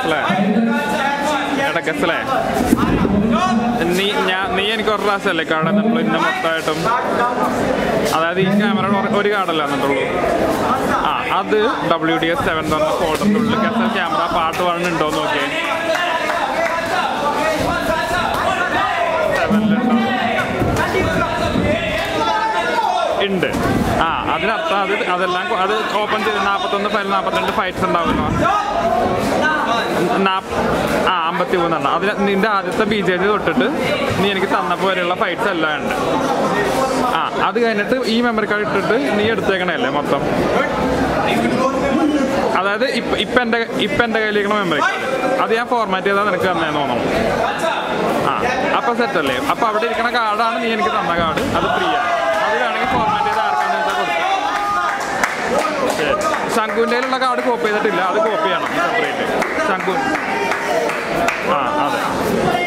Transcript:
ഗസലേ എടാ ഗസലേ നീ ഞാൻ നീ എനിക്ക് ഒരു പ്രാവശ്യമല്ലേ കാർഡ് തന്നിട്ടുള്ളൂ ഇന്ന മൊത്തമായിട്ടും അതായത് ഈ ക്യാമറ ഒരു കാർഡല്ല എന്നിട്ടുള്ളൂ ആ അത് ഡബ്ല്യു ഡി എസ് സെവൻ എന്ന് പറഞ്ഞ ഫോൾഡറിൻ്റെ ഉള്ളിൽ ഗസൽ ക്യാമറ പാട്ട് വൺ ഉണ്ടോ എന്ന് നോക്കിയേ സെവനിലുണ്ടോ ഉണ്ട് ആ അതിനർത്ഥം അത് അതെല്ലാം കൊ- അത് ഓപ്പൺ ചെയ്ത് നാൽപ്പത്തൊന്ന് ഫയൽ നാൽപ്പത്തിരണ്ട് ഫൈറ്റ്സ് ഉണ്ടാവുന്നു നാപ്പ്- ആ അമ്പത്തി മൂന്നെണ്ണം അതിന് നിന്റെ ആദ്യത്തെ ബി ജെ ജി തൊട്ടിട്ട് നീ എനിക്ക് തന്നപ്പോൾ വരെയുള്ള ഫൈറ്റ്സ് എല്ലാം ഉണ്ട് ആ അത് കഴിഞ്ഞിട്ട് ഈ മെമ്മറി കാർഡ് ഇട്ടിട്ട് നീ എടുത്തേക്കണല്ലേ മൊത്തം അതായത് ഇപ്പം ഇപ്പം എൻ്റെ ഇപ്പം എൻ്റെ കയ്യിലിരിക്കണ മെമ്മറി കാർഡ് അത് ഞാൻ ഫോർമാറ്റ് ചെയ്താൽ നിനക്ക് തന്നേന്ന് തോന്നുന്നു ആ അപ്പം സെറ്റ് അല്ലേ അപ്പം അവിടെ ഇരിക്കണ കാർഡാണ് നീ എനിക്ക് തന്ന കാർഡ് അത് ഫ്രീ ആണ് അത് വേണമെങ്കിൽ ഫോർമാറ്റ് ചെയ്ത് ആർക്കാന്ന് വെച്ചാൽ കൊടുക്കാം ശരി ശംഖുവിൻ്റെ കയ്യിലുള്ള കാർഡ് കോപ്പി ചെയ്തിട്ടില്ല അത് കോപ്പി ചെയ്യണം സെപ്പറേറ്റ് ശംഖു ആ അതെ